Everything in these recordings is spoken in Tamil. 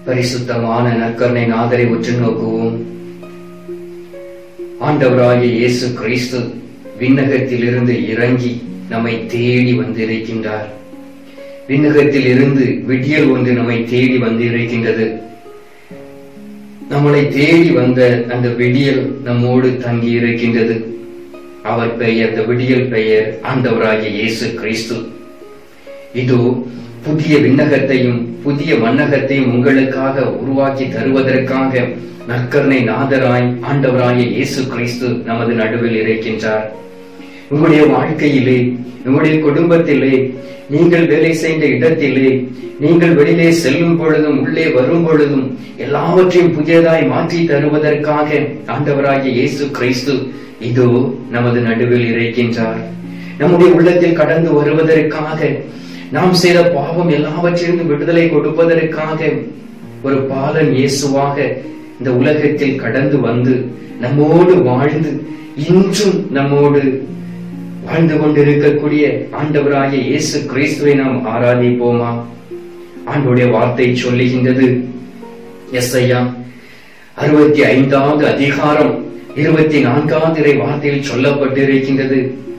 பரிசுத்தமான நற்கருணை நாதரை உற்று நோக்குவோம் ஆண்டவராகிய இயேசு கிறிஸ்து விண்ணகத்திலிருந்து இறங்கி நம்மை தேடி வந்திருக்கின்றார் விண்ணகத்தில் இருந்து விடியல் ஒன்று நம்மை தேடி வந்திருக்கின்றது நம்மளை தேடி வந்த அந்த விடியல் நம்மோடு தங்கி இருக்கின்றது அவர் பெயர் அந்த விடியல் பெயர் ஆண்டவராகிய இயேசு கிறிஸ்து இதோ புதிய விண்ணகத்தையும் புதிய மன்னகத்தையும் உங்களுக்காக உருவாக்கி தருவதற்காக நற்கருணை நாதராய் ஆண்டவராகிய இயேசு கிறிஸ்து நமது நடுவில் இருக்கின்றார் உங்களுடைய வாழ்க்கையிலே உங்களுடைய குடும்பத்திலே நீங்கள் வேலை செய்த இடத்திலே நீங்கள் வெளியிலே செல்லும் பொழுதும் உள்ளே வரும் பொழுதும் எல்லாவற்றையும் புதியதாய் மாற்றி தருவதற்காக ஆண்டவராகிய இயேசு கிறிஸ்து இதோ நமது நடுவில் இருக்கின்றார் நம்முடைய உள்ளத்தில் கடந்து வருவதற்காக நாம் செய்த பாவம் எல்லாவற்றிலிருந்து விடுதலை கொடுப்பதற்காக ஒரு பாலன் இயேசுவாக இந்த உலகத்தில் கடந்து வந்து நம்மோடு வாழ்ந்து இன்றும் நம்மோடு வாழ்ந்து கொண்டிருக்கக்கூடிய ஆண்டவராகிய இயேசு கிறிஸ்துவை நாம் ஆராதிப்போமா ஆண்டுடைய வார்த்தை சொல்லுகின்றது எஸ்ஐயா அறுபத்தி ஐந்தாவது அதிகாரம் இருபத்தி நான்காவது இறை வார்த்தையில் சொல்லப்பட்டிருக்கின்றது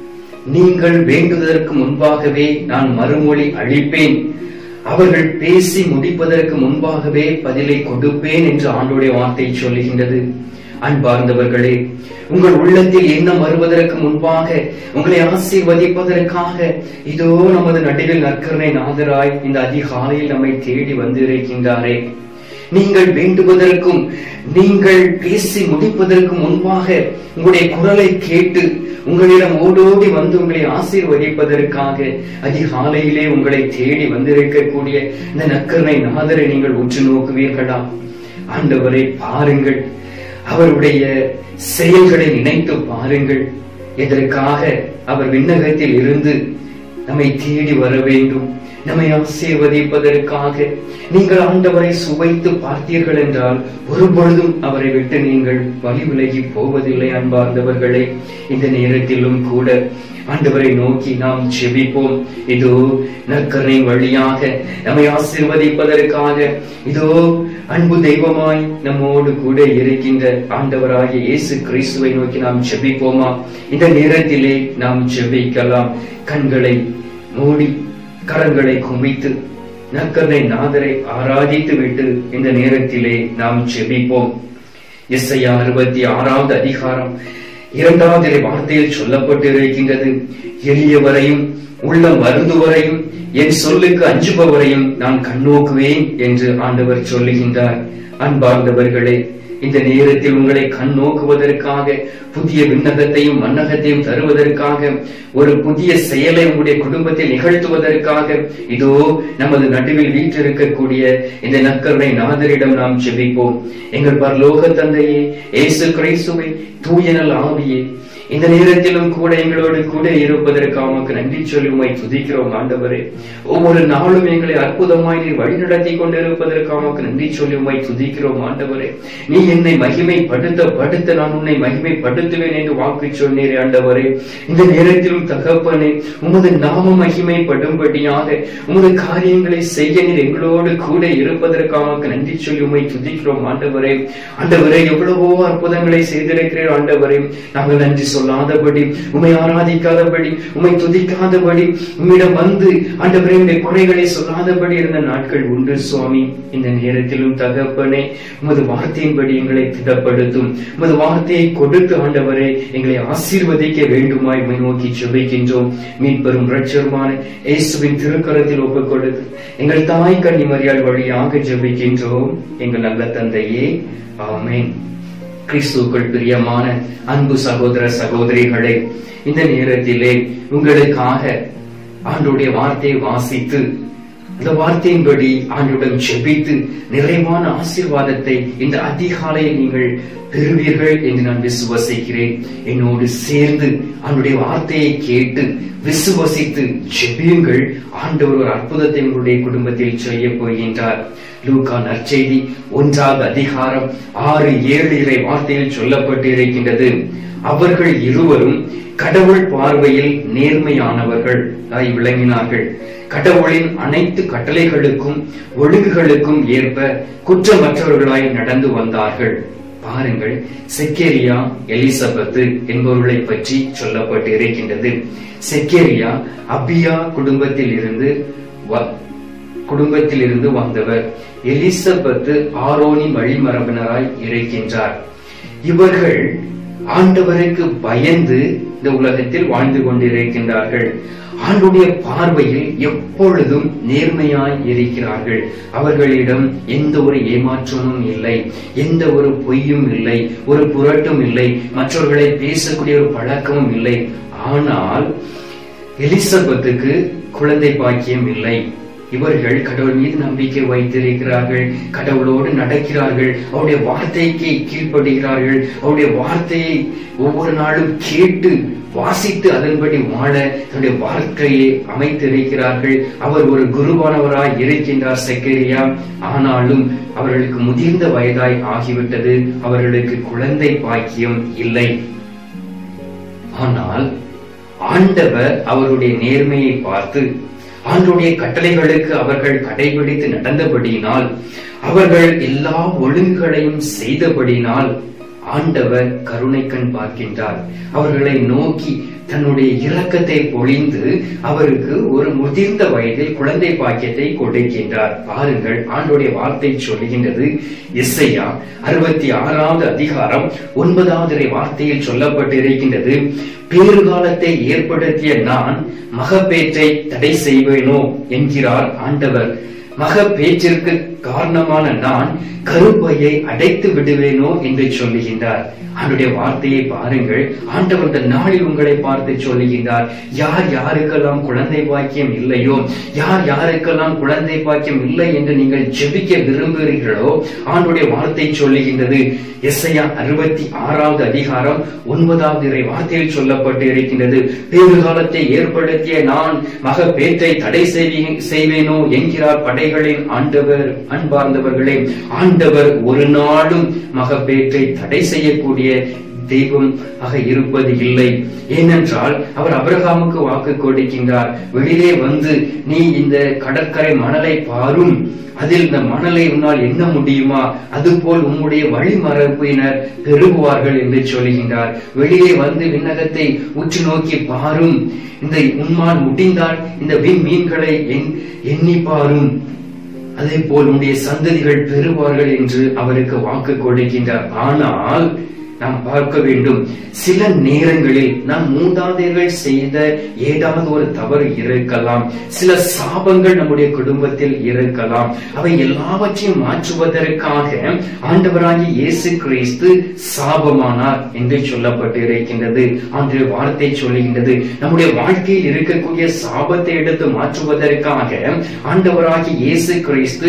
நீங்கள் வேண்டுவதற்கு முன்பாகவே நான் மறுமொழி அளிப்பேன் அவர்கள் பேசி முடிப்பதற்கு முன்பாகவே பதிலை கொடுப்பேன் என்று ஆண்டுடைய வார்த்தை சொல்லுகின்றது அன்பார்ந்தவர்களே உங்கள் உள்ளத்தில் எண்ணம் வருவதற்கு முன்பாக உங்களை ஆசீர்வதிப்பதற்காக இதோ நமது நடுவில் நற்கருணை நாதராய் இந்த அதிகாலையில் நம்மை தேடி வந்திருக்கின்றாரே நீங்கள் வேண்டுவதற்கும் நீங்கள் பேசி முடிப்பதற்கு முன்பாக உங்களுடைய குரலை கேட்டு உங்களிடம் ஓடோடி வந்து உங்களை ஆசீர்வதிப்பதற்காக அதிகாலையிலே உங்களை தேடி வந்திருக்கக்கூடிய இந்த நற்கருணை நாதரை நீங்கள் உற்று நோக்குவீர்களா ஆண்டவரை பாருங்கள் அவருடைய செயல்களை நினைத்து பாருங்கள் இதற்காக அவர் விண்ணகத்தில் இருந்து நம்மை தேடி வர வேண்டும் நம்மை ஆசீர்வதிப்பதற்காக நீங்கள் ஆண்டவரை சுவைத்து பார்த்தீர்கள் என்றால் ஒரு பொழுதும் அவரை விட்டு நீங்கள் வழி விலகி போவதில்லை அன்பார்ந்தவர்களே இந்த நேரத்திலும் கூட ஆண்டவரை நோக்கி நாம் ஜெபிப்போம் இதோ நற்கருணை வழியாக நம்மை ஆசீர்வதிப்பதற்காக இதோ அன்பு தெய்வமாய் நம்மோடு கூட இருக்கின்ற ஆண்டவராகிய இயேசு கிறிஸ்துவை நோக்கி நாம் ஜெபிப்போமா இந்த நேரத்திலே நாம் ஜெபிக்கலாம் கண்களை மூடி கரங்களை குமித்து நற்கருணை நாதரை ஆராதித்து விட்டு இந்த நேரத்திலே நாம் ஜெபிப்போம் எஸ்ஐயா அறுபத்தி ஆறாவது அதிகாரம் இரண்டாவது இறை வார்த்தையில் சொல்லப்பட்டு இருக்கின்றது எளியவரையும் உள்ளம் வருந்துவரையும் என் சொல்லுக்கு அஞ்சுபவரையும் நான் கண்ணோக்குவேன் என்று ஆண்டவர் சொல்லுகின்றார் அன்பார்ந்தவர்களே இந்த நேரத்தில் உங்களை கண் நோக்குவதற்காக புதிய விண்ணகத்தையும் மன்னகத்தையும் தருவதற்காக ஒரு புதிய செயலை உங்களுடைய குடும்பத்தில் நிகழ்த்துவதற்காக இதோ நமது நடுவில் வீற்றிருக்கக்கூடிய இந்த நற்கருணை நாதரிடம் நாம் ஜெபிப்போம் எங்கள் பரலோக தந்தையே இயேசு கிறிஸ்துவை தூயனல் ஆவியே இந்த நேரத்திலும் கூட எங்களோடு கூட இருப்பதற்காக உமக்கு நன்றி சொல்லி உமை துதிக்கிறோம் ஆண்டவரே ஒவ்வொரு நாளும் எங்களை அற்புதமாய் நீர் வழிநடத்தி கொண்டிருப்பதற்காக உமக்கு நன்றி சொல்லி உமை துதிக்கிறோம் ஆண்டவரே நீ என்னை மகிமைப்படுத்த படுத்த நான் உன்னை மகிமைப்படுத்துவேன் என்று வாக்கு சொன்னீரே ஆண்டவரே இந்த நேரத்திலும் தகப்பனே உமது நாம மகிமைப்படும்படியாக உமது காரியங்களை செய்ய நீர் எங்களோடு கூட இருப்பதற்காக உமக்கு நன்றி சொல்லி உமை துதிக்கிறோம் ஆண்டவரே ஆண்டவரே எவ்வளவோ அற்புதங்களை செய்திருக்கிறீர் ஆண்டவரே நாங்கள் நன்றி சொல்லாதபடி உமை ஆராதிக்காதபடி உமை துதிக்காதபடி உம்மிடம் வந்து ஆண்டவரே உடைய குறைகளை சொல்லாதபடி இருந்த நாட்கள் உண்டு சுவாமி இந்த நேரத்திலும் தகப்பனே உமது வார்த்தையின்படி எங்களை திடப்படுத்தும் உமது வார்த்தையை கொடுத்து ஆண்டவரே எங்களை ஆசீர்வதிக்க வேண்டுமாய் உம்மை நோக்கி ஜெபிக்கின்றோம் மீட்பெரும் ரட்சருமான இயேசுவின் திருக்கரத்தில் ஒப்புக் கொடுத்து எங்கள் தாய் கன்னிமரியால் வழியாக ஜெபிக்கின்றோம் எங்கள் நல்ல தந்தையே ஆமென் கிறிஸ்துக்குள் பிரியமான அன்பு சகோதர சகோதரிகளே இந்த நேரத்திலே உங்களுக்காக ஆண்டுடைய வார்த்தையை வாசித்து அந்த வார்த்தையின்படி ஆண்டுடன் ஜெபித்து நிறைவான ஆசீர்வாதத்தை இந்த அதிகாலையில் நீங்கள் பெறுவீர்கள் என்று நான் விசுவசிக்கிறேன் என்னோடு சேர்ந்து அவனுடைய வார்த்தையை கேட்டு விசுவசித்து ஜெபியுங்கள் ஆண்டவர் ஒரு அற்புதத்தை உங்களுடைய குடும்பத்தில் செய்ய போகின்றார் லூக்கா நற்செய்தி ஒன்றாவது அதிகாரம் ஆறு ஏழு இறை வார்த்தையில் சொல்லப்பட்டு இருக்கின்றது அவர்கள் இருவரும் கடவுள் பார்வையில் நேர்மையானவர்கள் ஆய் விளங்கினார்கள் கடவுளின் அனைத்து கட்டளைகளுக்கும் ஒழுங்குகளுக்கும் ஏற்ப குற்றமற்றவர்களாய் நடந்து வந்தார்கள் பாருங்கள் செக்கேரியா எலிசபெத்து என்பவர்களை பற்றி சொல்லப்பட்டு இருக்கின்றது செக்கேரியா அபியா குடும்பத்தில் இருந்து வ- குடும்பத்தில் இருந்து வந்தவர் எலிசபெத்து ஆரோனி வழிமரபினராய் இருக்கின்றார் இவர்கள் ஆண்டவருக்கு பயந்து இந்த உலகத்தில் வாழ்ந்து கொண்டிருக்கின்றார்கள் ஆண்டுடைய பார்வையில் எப்பொழுதும் நேர்மையாய் இருக்கிறார்கள் அவர்களிடம் எந்த ஒரு ஏமாற்றமும் இல்லை எந்த ஒரு பொய்யும் இல்லை ஒரு புரட்டும் இல்லை மற்றவர்களை பேசக்கூடிய ஒரு பழக்கமும் இல்லை ஆனால் எலிசபெத்துக்கு குழந்தை பாக்கியம் இல்லை இவர்கள் கடவுள் மீது நம்பிக்கை வைத்திருக்கிறார்கள் கடவுளோடு நடக்கிறார்கள் அவருடைய வார்த்தைக்கு கீழ்ப்படுகிறார்கள் அவருடைய வார்த்தையை ஒவ்வொரு நாளும் கேட்டு வாசித்து அதன்படி வாழ தன்னுடைய வாழ்க்கையை அமைத்திருக்கிறார்கள் அவர் ஒரு குருவானவராய் இருக்கின்றார் செக்கரியா ஆனாலும் அவர்களுக்கு முதிர்ந்த வயதாய் ஆகிவிட்டது அவர்களுக்கு குழந்தை பாக்கியம் இல்லை ஆனால் ஆண்டவர் அவருடைய நேர்மையை பார்த்து ஆண்டுடைய கட்டளைகளுக்கு அவர்கள் கடைபிடித்து நடந்தபடியினால் அவர்கள் எல்லா ஒழுங்குகளையும் செய்தபடியினால் ஆண்டவர் கருணை கண் பார்க்கின்றார் அவர்களை நோக்கி தன்னுடைய இரக்கத்தை பொழிந்து அவருக்கு ஒரு முதிர்ந்த வயதில் குழந்தை பாக்கியத்தை கொடுக்கின்றார் பாருங்கள் ஆண்டுடைய வார்த்தை சொல்லுகின்றது இசையா அறுபத்தி ஆறாவது அதிகாரம் ஒன்பதாவது வார்த்தையில் சொல்லப்பட்டு இருக்கின்றது பேறுகாலத்தை ஏற்படுத்திய நான் மகப்பேற்றை தடை செய்வேனோ என்கிறார் ஆண்டவர் மகப்பேற்றிற்கு காரணமான நான் கருப்பையை அடைத்து விடுவேனோ என்று சொல்லுகின்றார் அவருடைய வார்த்தையை பாருங்கள் ஆண்டவர் இந்த நாளில் உங்களை பார்த்து சொல்லுகின்றார் யார் யாருக்கெல்லாம் குழந்தை பாக்கியம் இல்லையோ யார் யாருக்கெல்லாம் குழந்தை பாக்கியம் இல்லை என்று நீங்கள் ஜெபிக்க விரும்புகிறீர்களோ ஆண்டுடைய வார்த்தை சொல்லுகின்றது எஸ்ஐயா அறுபத்தி ஆறாவது அதிகாரம் ஒன்பதாவது இறை வார்த்தையில் சொல்லப்பட்டு இருக்கின்றது பேறுகாலத்தை ஏற்படுத்திய நான் மக பேற்றை தடை செய்வி- செய்வேனோ என்கிறார் படைகளின் ஆண்டவர் அன்பார்ந்தவர்களே ஆண்டவர் ஒரு நாளும் மக பேற்றை தடை செய்யக்கூடிய தெய்வம் ஆக இருப்பது இல்லை ஏனென்றால் அவர் அபிரகாமுக்கு வாக்கு கொடுக்கின்றார் வெளியே வந்து நீ இந்த கடற்கரை மணலை பாரும் அதில் இந்த மணலை உன்னால் எண்ண முடியுமா அதுபோல் உம்முடைய வழிமரபினர் பெருகுவார்கள் என்று சொல்லுகின்றார் வெளியே வந்து விண்ணகத்தை உற்று நோக்கி பாரும் இந்த உன்மால் முடிந்தால் இந்த விண் மீன்களை எண்- எண்ணி பாரும் அதே போல் உன்னுடைய சந்ததிகள் பெறுவார்கள் என்று அவருக்கு வாக்கு கொடுக்கின்றார் ஆனால் நாம் பார்க்க வேண்டும் சில நேரங்களில் நாம் மூதாதையர்கள் செய்த ஏதாவது ஒரு தவறு இருக்கலாம் சில சாபங்கள் நம்முடைய குடும்பத்தில் இருக்கலாம் அவை எல்லாவற்றையும் மாற்றுவதற்காக ஆண்டவராகிய இயேசு கிறிஸ்து சாபமானார் என்று சொல்லப்பட்டு இருக்கின்றது அன்று வார்த்தை சொல்லுகின்றது நம்முடைய வாழ்க்கையில் இருக்கக்கூடிய சாபத்தை எடுத்து மாற்றுவதற்காக ஆண்டவராகிய இயேசு கிறிஸ்து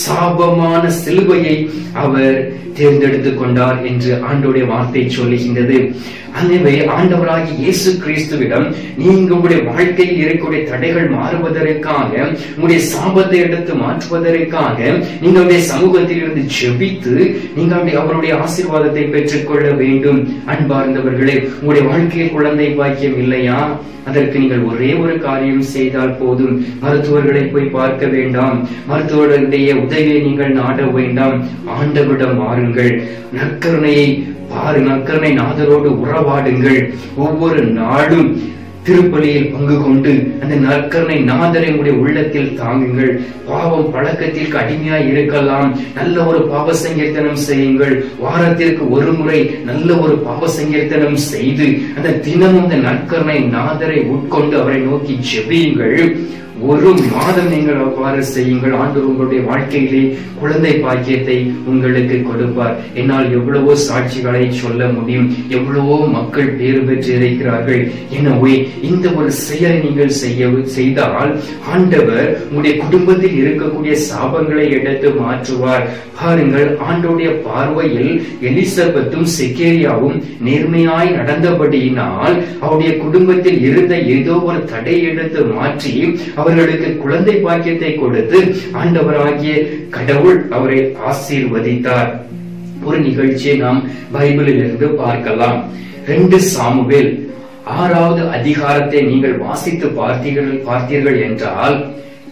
சாபமான சிலுவையை அவர் தேர்ந்தெடுத்துக் கொண்டார் என்று ஆண்டோடைய வார்த்தை சொல்லுகின்றது எனவே ஆண்டவராகிய இயேசு கிறிஸ்துவிடம் நீங்க உங்களுடைய வாழ்க்கையில் இருக்கக்கூடிய தடைகள் மாறுவதற்காக உங்களுடைய சாபத்தை எடுத்து மாற்றுவதற்காக நீங்க அவருடைய சமூகத்தில் இருந்து ஜெபித்து நீங்க அவருடைய- அவருடைய ஆசீர்வாதத்தை பெற்றுக்கொள்ள வேண்டும் அன்பார்ந்தவர்களே உங்களுடைய வாழ்க்கையில் குழந்தை பாக்கியம் இல்லையா அதற்கு நீங்கள் ஒரே ஒரு காரியம் செய்தால் போதும் மருத்துவர்களை போய் பார்க்க வேண்டாம் மருத்துவர்களுடைய உதவியை நீங்கள் நாட வேண்டாம் ஆண்டவிடம் வாருங்கள் நற்கருணையை பாரு நற்கருணை நாதரோடு உறவாடுங்கள் ஒவ்வொரு நாளும் திருப்பலியில் பங்கு கொண்டு அந்த நற்கருணை நாதரை உங்களுடைய உள்ளத்தில் தாங்குங்கள் பாவம் பழக்கத்திற்கு அடிமையாய் இருக்கலாம் நல்ல ஒரு பாவ சங்கீர்த்தனம் செய்யுங்கள் வாரத்திற்கு ஒரு முறை நல்ல ஒரு பாவ சங்கீர்த்தனம் செய்து அந்த தினமும் அந்த நற்கருணை நாதரை உட்கொண்டு அவரை நோக்கி ஜெபியுங்கள் ஒரு மாதம் நீங்கள் அவ்வாறு செய்யுங்கள் ஆண்டு உங்களுடைய வாழ்க்கையிலே குழந்தை பாக்கியத்தை உங்களுக்கு கொடுப்பார் என்னால் எவ்வளவோ சாட்சிகளை சொல்ல முடியும் எவ்வளவோ மக்கள் பேறு பெற்று இருக்கிறார்கள் எனவே இந்த ஒரு செயலை நீங்கள் செய்ய செய்தால் ஆண்டவர் உங்களுடைய குடும்பத்தில் இருக்கக்கூடிய சாபங்களை எடுத்து மாற்றுவார் பாருங்கள் ஆண்டோடைய பார்வையில் எலிசபெத்தும் செக்கேரியாவும் நேர்மையாய் நடந்தபடியினால் அவருடைய குடும்பத்தில் இருந்த ஏதோ ஒரு தடை எடுத்து மாற்றி அவர்களுக்கு குழந்தை பாக்கியத்தை கொடுத்து ஆண்டவராகிய கடவுள் அவரை ஆசீர்வதித்தார் ஒரு நிகழ்ச்சியை நாம் பைபிளில் இருந்து பார்க்கலாம் ரெண்டு சாமுவேல் ஆறாவது அதிகாரத்தை நீங்கள் வாசித்து பார்த்தீர்கள் பார்த்தீர்கள் என்றால்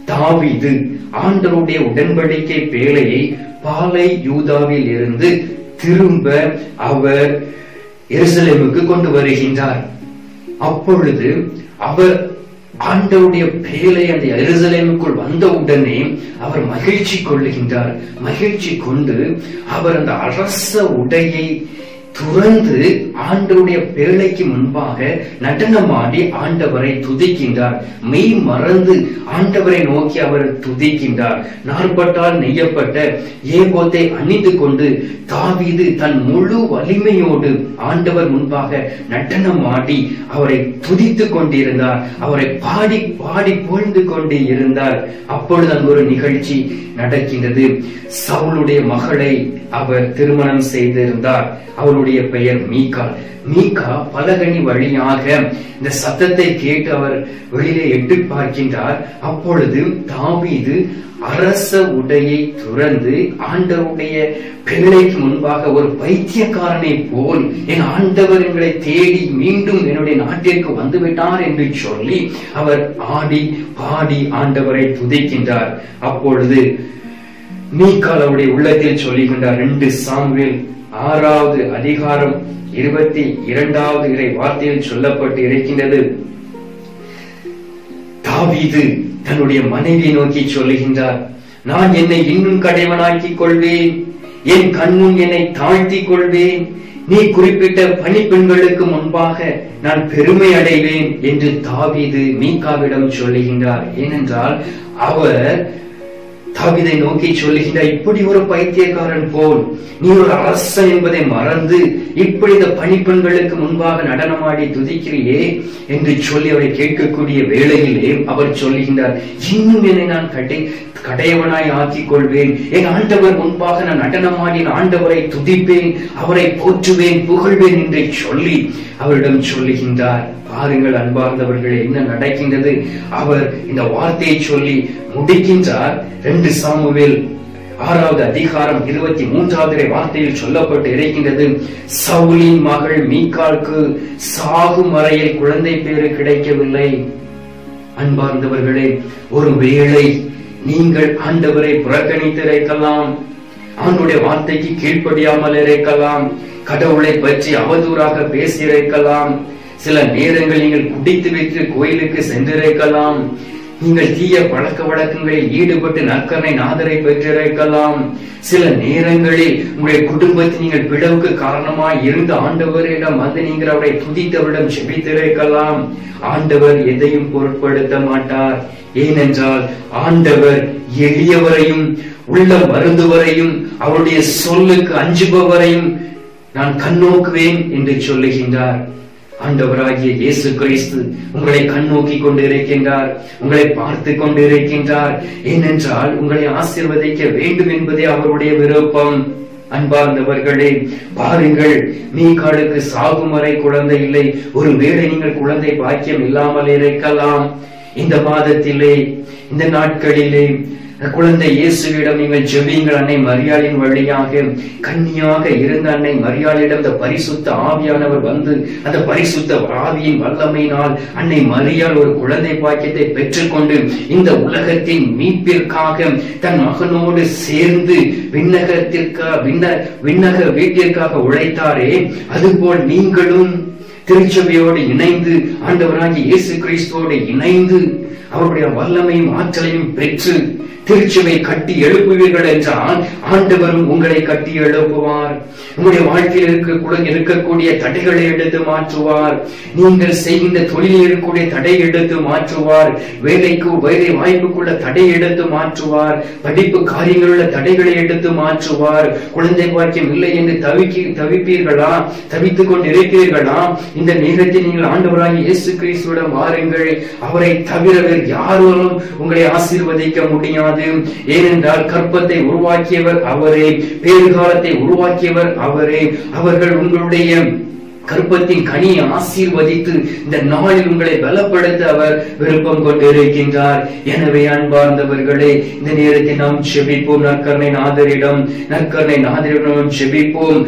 தாவீது ஆண்டவருடைய உடன்படிக்கை பேழையை பாலை யூதாவில் இருந்து திரும்ப அவர் எருசலேமுக்கு கொண்டு வருகின்றார் அப்பொழுது அவர் ஆண்டவருடைய பேலை அந்த எருசலேமுக்குள் வந்த உடனே அவர் மகிழ்ச்சி கொள்ளுகின்றார் மகிழ்ச்சி கொண்டு அவர் அந்த அரச உடையை துறந்து ஆண்டவருடைய பேழைக்கு முன்பாக நடனமாடி ஆண்டவரை துதிக்கின்றார் மெய் மறந்து ஆண்டவரை நோக்கி அவர் துதிக்கின்றார் நாற்பட்டால் நெய்யப்பட்ட ஏகோத்தை அணிந்து கொண்டு தாவீது தன் முழு வலிமையோடு ஆண்டவர் முன்பாக நடனமாடி அவரை துதித்துக் கொண்டிருந்தார் அவரை பாடி பாடி புகழ்ந்து கொண்டே இருந்தார் அப்பொழுது அங்கு ஒரு நிகழ்ச்சி நடக்கின்றது சவுளுடைய மகளை அவர் திருமணம் செய்திருந்தார் அவருடைய பெயர் மீகா மீகா பலகனி வழியாக இந்த சத்தத்தை கேட்டு அவர் வெளியிலே எட்டு பார்க்கின்றார் அப்பொழுது தாவீது அரச உடையை துறந்து ஆண்டவருடைய பிள்ளைக்கு முன்பாக ஒரு பைத்தியக்காரனை போல் என் ஆண்டவர் எங்களை தேடி மீண்டும் என்னுடைய நாட்டிற்கு வந்துவிட்டார் என்று சொல்லி அவர் ஆடி பாடி ஆண்டவரை துதிக்கின்றார் அப்பொழுது மீக்கால் அவருடைய உள்ளத்தில் சொல்லுகின்றார் ரெண்டு சாமுவேல் ஆறாவது அதிகாரம் இருபத்தி இரண்டாவது இறை வார்த்தையில் சொல்லப்பட்டு இருக்கின்றது தாவீது தன்னுடைய மனைவியை நோக்கி சொல்லுகின்றார் நான் என்னை இன்னும் கடைவனாக்கிக் கொள்வேன் என் கண்முன் என்னை தாழ்த்திக் கொள்வேன் நீ குறிப்பிட்ட பணிப்பெண்களுக்கு முன்பாக நான் பெருமை அடைவேன் என்று தாவீது மீகாவிடம் சொல்லுகின்றார் ஏனென்றால் அவர் தாவிதை நோக்கி சொல்லுகின்றார் இப்படி ஒரு பைத்தியக்காரன் போல் நீ ஒரு அரசன் என்பதை மறந்து இப்படி இந்த பணிப்பெண்களுக்கு முன்பாக நடனமாடி துதிக்கிறியே என்று சொல்லி அவரை கேட்கக்கூடிய வேளையிலே அவர் சொல்லுகின்றார் இன்னும் என்னை நான் கட்டை கடையவனாய் ஆக்கிக் கொள்வேன் என் ஆண்டவர் முன்பாக நான் நடனமாடி என் ஆண்டவரை துதிப்பேன் அவரை போற்றுவேன் புகழ்வேன் என்று சொல்லி அவரிடம் சொல்லுகின்றார் பாருங்கள் அன்பார்ந்தவர்களே என்ன நடக்கின்றது அவர் இந்த வார்த்தையை சொல்லி முடிக்கின்றார் ரெண்டு சாமுவேல் ஆறாவது அதிகாரம் இருபத்தி மூன்றாவது வார்த்தையில் சொல்லப்பட்டு இருக்கின்றது சவுலின் மகள் மீக்காளுக்கு சாகும் வரையில் குழந்தை பேரு கிடைக்கவில்லை அன்பார்ந்தவர்களே ஒரு வேளை நீங்கள் ஆண்டவரை புறக்கணித்து இருக்கலாம் ஆண்டுடைய வார்த்தைக்கு கீழ்ப்படியாமல் இருக்கலாம் கடவுளை பற்றி அவதூறாக பேசி இருக்கலாம் சில நேரங்கள் நீங்கள் குடித்து வைத்து கோயிலுக்கு சென்றிருக்கலாம் நீங்கள் தீய பழக்க வழக்கங்களில் ஈடுபட்டு நற்கரணை நாதரை பெற்றிருக்கலாம் சில நேரங்களில் உங்களுடைய குடும்பத்தில் நீங்கள் பிளவுக்கு காரணமாய் இருந்த ஆண்டவரிடம் வந்து நீங்கள் அவரை துதித்தவரிடம் செபித்திருக்கலாம் ஆண்டவர் எதையும் பொருட்படுத்த மாட்டார் ஏனென்றால் ஆண்டவர் எளியவரையும் உள்ள மருந்துவரையும் அவருடைய சொல்லுக்கு அஞ்சுபவரையும் நான் கண்ணோக்குவேன் என்று சொல்லுகின்றார் ஆண்டவராகிய இயேசு கிறிஸ்து உங்களை கண்ணோக்கி கொண்டு இருக்கின்றார் உங்களை பார்த்து கொண்டு இருக்கின்றார் ஏனென்றால் உங்களை ஆசிர்வதிக்க வேண்டும் என்பதே அவருடைய விருப்பம் அன்பார்ந்தவர்களே பாருங்கள் மீகாலுக்கு சாகும் வரை குழந்தை இல்லை ஒருவேளை நீங்கள் குழந்தை பாக்கியம் இல்லாமல் இருக்கலாம் இந்த மாதத்திலே இந்த நாட்களிலே குழந்தை இயேசுவிடம் நீங்கள் ஜெபியுங்கள் அன்னை மரியாளின் வழியாக கன்னியாக இருந்த அன்னை மரியாளிடம் இந்த பரிசுத்த ஆவியானவர் வந்து அந்த பரிசுத்த ஆவியின் வல்லமையினால் அன்னை மரியாள் ஒரு குழந்தை பாக்கியத்தை பெற்றுக்கொண்டு இந்த உலகத்தின் மீட்பிற்காக தன் மகனோடு சேர்ந்து விண்ணகத்திற்கா விண்ண விண்ணக வீட்டிற்காக உழைத்தாரே அதுபோல் நீங்களும் திருச்சபையோடு இணைந்து ஆண்டவராகி இயேசு கிறிஸ்துவோடு இணைந்து அவருடைய வல்லமையும் ஆற்றலையும் பெற்று திருச்சபை கட்டி எழுப்புவீர்கள் என்றால் ஆண்டவரும் உங்களை கட்டி எழுப்புவார் உங்களுடைய வாழ்க்கையில் இருக்க இருக்கக்கூடிய தடைகளை எடுத்து மாற்றுவார் நீங்கள் செய்கின்ற தொழிலில் இருக்கக்கூடிய தடை எடுத்து மாற்றுவார் வேலைக்கு வேலை வாய்ப்புக்குள்ள தடை எடுத்து மாற்றுவார் படிப்பு காரியங்களுள்ள தடைகளை எடுத்து மாற்றுவார் குழந்தை பாக்கியம் இல்லை என்று தவிக்கி தவிப்பீர்களா தவித்துக் கொண்டு இருக்கிறீர்களா இந்த நேரத்தில் நீங்கள் ஆண்டவராகி இயேசு கிறிஸ்துவிடம் வாருங்கள் அவரை தவிர வேறு யாரும் உங்களை ஆசீர்வதிக்க முடியாது ஏனென்றால் கற்பத்தை உருவாக்கியவர் அவரே பேறுகாலத்தை உருவாக்கியவர் அவரே அவர்கள் உங்களுடைய கற்பத்தின் கனியை ஆசீர்வதித்து இந்த நாளில் உங்களை பலப்படுத்த அவர் விருப்பம் கொண்டிருக்கின்றார் எனவே அன்பார்ந்தவர்களே இந்த நேரத்தில் நாம் செபிப்போம் நற்கரணை நாதரிடம் நற்கரணை நாதரிடம் செபிப்போம்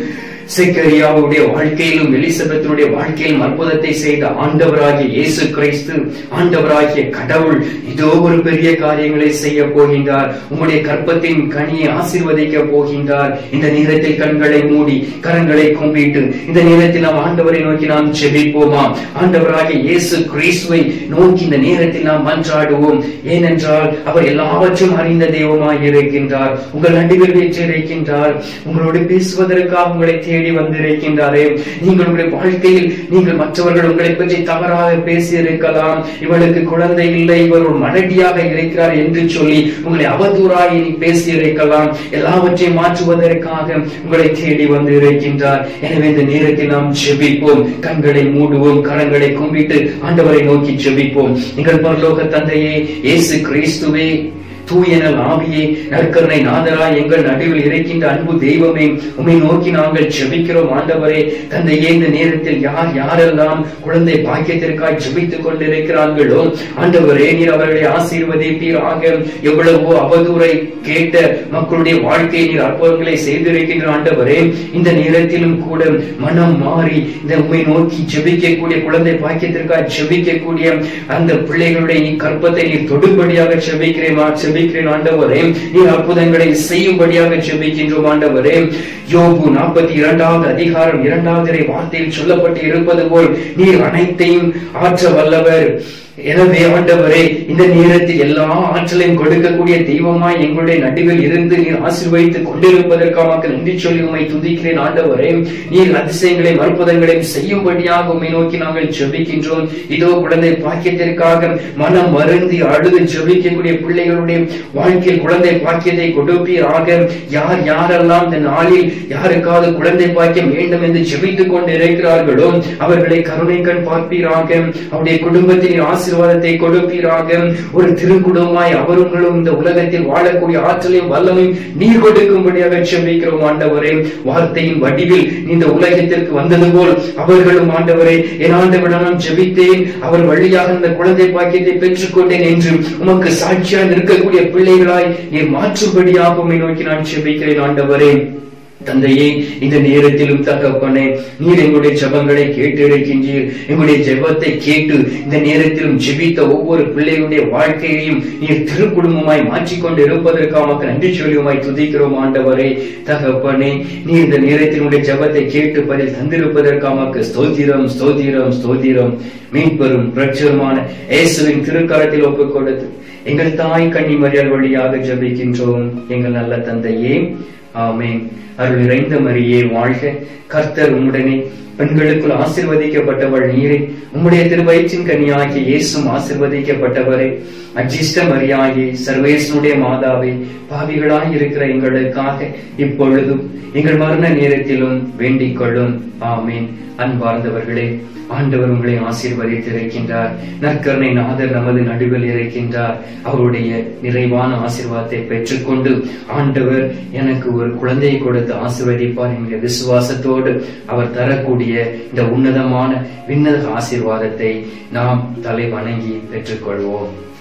செக்கரியாவுடைய வாழ்க்கையிலும் எலிசபெத்தினுடைய வாழ்க்கையிலும் அற்புதத்தை செய்த ஆண்டவராகிய இயேசு கிறிஸ்து ஆண்டவராகிய கடவுள் இதோ ஒரு பெரிய காரியங்களை செய்ய போகின்றார் உங்களுடைய கற்பத்தின் கனியை ஆசீர்வதிக்க போகின்றார் இந்த நேரத்தில் கண்களை மூடி கரங்களை கும்பிட்டு இந்த நேரத்தில் நாம் ஆண்டவரை நோக்கி நாம் ஜெபிப்போமா ஆண்டவராகிய இயேசு கிறிஸ்துவை நோக்கி இந்த நேரத்தில் நாம் மன்றாடுவோம் ஏனென்றால் அவர் எல்லாவற்றையும் அறிந்த தெய்வமாய் இருக்கின்றார் உங்கள் நடுவில் வீற்றிருக்கின்றார் உங்களோடு பேசுவதற்காக உங்களை தேடி வந்திருக்கின்றாரே நீங்கள் உங்களுடைய வாழ்க்கையில் நீங்கள் மற்றவர்கள் உங்களை பற்றி தவறாக பேசி இருக்கலாம் இவளுக்கு குழந்தை இல்லை இவர் ஒரு மலடியாக இருக்கிறார் என்று சொல்லி உங்களை அவதூறாய் நீ பேசி இருக்கலாம் எல்லாவற்றையும் மாற்றுவதற்காக உங்களை தேடி வந்து இருக்கின்றார் எனவே இந்த நேரத்தில் நாம் ஜெபிப்போம் கண்களை மூடுவோம் கரங்களை கும்பிட்டு ஆண்டவரை நோக்கி ஜெபிப்போம் எங்கள் பரலோக தந்தையே இயேசு கிறிஸ்துவே தூயனல் ஆவியே நற்கருணை நாதராய் எங்கள் நடுவில் இருக்கின்ற அன்பு தெய்வமே உம்மை நோக்கி நாங்கள் ஜெபிக்கிறோம் ஆண்டவரே தந்தையே இந்த நேரத்தில் யார் யாரெல்லாம் குழந்தை பாக்கியத்திற்காய் ஜெபித்துக் கொண்டிருக்கிறார்களோ ஆண்டவரே நீர் அவர்களை ஆசீர்வதிப்பீராக எவ்வளவோ அவதூறை கேட்ட மக்களுடைய வாழ்க்கையை நீர் அற்புதங்களை செய்திருக்கின்ற ஆண்டவரே இந்த நேரத்திலும் கூட மனம் மாறி இந்த உம்மை நோக்கி ஜெபிக்கக்கூடிய குழந்தை பாக்கியத்திற்காக ஜெபிக்கக்கூடிய அந்த பிள்ளைகளுடைய நீ கற்பத்தை நீர் தொடும்படியாக ஜெபிக்கிறேன் ஜெபிக்கிறேன் ஆண்டவரே நீர் அற்புதங்களை செய்யும்படியாக ஜெபிக்கின்றோம் ஆண்டவரே யோபு நாற்பத்தி இரண்டாவது அதிகாரம் இரண்டாவது வார்த்தையில் சொல்லப்பட்டு இருப்பது போல் நீர் அனைத்தையும் ஆற்ற வல்லவர் எனவே ஆண்டவரே இந்த நேரத்தில் எல்லா ஆற்றலையும் கொடுக்கக்கூடிய தெய்வமாய் எங்களுடைய நடுவில் இருந்து நீர் ஆசீர்வதித்துக் கொண்டிருப்பதற்காக நன்றி சொல்லி உண்மை துதிக்கிறேன் ஆண்டவரே நீர் அதிசயங்களையும் அற்புதங்களையும் செய்யும்படியாக உண்மை நோக்கி நாங்கள் ஜெபிக்கின்றோம் இதோ குழந்தை பாக்கியத்திற்காக மனம் வருந்தி அழுது ஜெபிக்கக்கூடிய பிள்ளைகளுடைய வாழ்க்கையில் குழந்தை பாக்கியத்தை கொடுப்பீராக யார் யாரெல்லாம் இந்த நாளில் யாருக்காவது குழந்தை பாக்கியம் வேண்டும் என்று ஜெபித்துக் கொண்டு இருக்கிறார்களோ அவர்களை கருணை கண் பார்ப்பீராக அவருடைய குடும்பத்தின் ஆசீர்வாதத்தை கொடுப்பீராக ஒரு திருக்குடும்பமாய் அவர்களும் இந்த உலகத்தில் வாழக்கூடிய ஆற்றலையும் வல்லமையும் நீர் கொடுக்கும்படியாக ஜெபிக்கிறோம் ஆண்டவரே வார்த்தையின் வடிவில் இந்த உலகத்திற்கு வந்தது போல் அவர்களும் ஆண்டவரே என் ஆண்டவரிடம் ஜெபித்தேன் அவர் வழியாக இந்த குழந்தை பாக்கியத்தை பெற்றுக்கொண்டேன் என்று உமக்கு சாட்சியாக இருக்கக்கூடிய பிள்ளைகளாய் நீர் மாற்றும்படியாக உம்மை நோக்கி நான் ஜெபிக்கிறேன் ஆண்டவரே தந்தையே இந்த நேரத்திலும் தகப்பனே நீர் எங்களுடைய ஜெபங்களை கேட்டு இருக்கின்றீர் எங்களுடைய ஜெபத்தை கேட்டு இந்த நேரத்திலும் ஜெபித்த ஒவ்வொரு பிள்ளைகளுடைய வாழ்க்கையையும் நீர் திருக்குடும்பமாய் மாற்றிக்கொண்டு இருப்பதற்காக நன்றி சொல்லியுமாய் துதிக்கிறோம் ஆண்டவரே தகப்பனே நீர் இந்த நேரத்தில் உடைய ஜெபத்தை கேட்டு பதில் தந்திருப்பதற்காக ஸ்தோத்திரம் ஸ்தோத்திரம் ஸ்தோத்திரம் மீட்பெரும் பிரச்சனமான இயேசுவின் திருக்கரத்தில் ஒப்புக் கொடுத்து எங்கள் தாய் கன்னிமரியால் வழியாக ஜெபிக்கின்றோம் எங்கள் நல்ல தந்தையே ஆமென் அருள் நிறைந்த மரியே வாழ்க கர்த்தர் உம்முடனே பெண்களுக்குள் ஆசிர்வதிக்கப்பட்டவள் நீரே உம்முடைய திருவயிற்றின் கனியாகிய இயேசும் ஆசிர்வதிக்கப்பட்டவரே அஜிஷ்ட மரியாயே சர்வேசனுடைய மாதாவே பாவிகளாய் இருக்கிற எங்களுக்காக இப்பொழுதும் எங்கள் மரண நேரத்திலும் வேண்டிக் கொள்ளும் ஆமீன் அன்பார்ந்தவர்களே ஆண்டவர் உங்களை ஆசீர்வதித்திருக்கின்றார் நற்கருணை நாதர் நமது நடுவில் இருக்கின்றார் அவருடைய நிறைவான ஆசீர்வாதத்தை பெற்றுக்கொண்டு ஆண்டவர் எனக்கு ஒரு குழந்தையை கொடுத்து ஆசீர்வதிப்பார் என்கிற விசுவாசத்தோடு அவர் தரக்கூடிய இந்த உன்னதமான விண்ணக ஆசீர்வாதத்தை நாம் தலை வணங்கி பெற்றுக்கொள்வோம்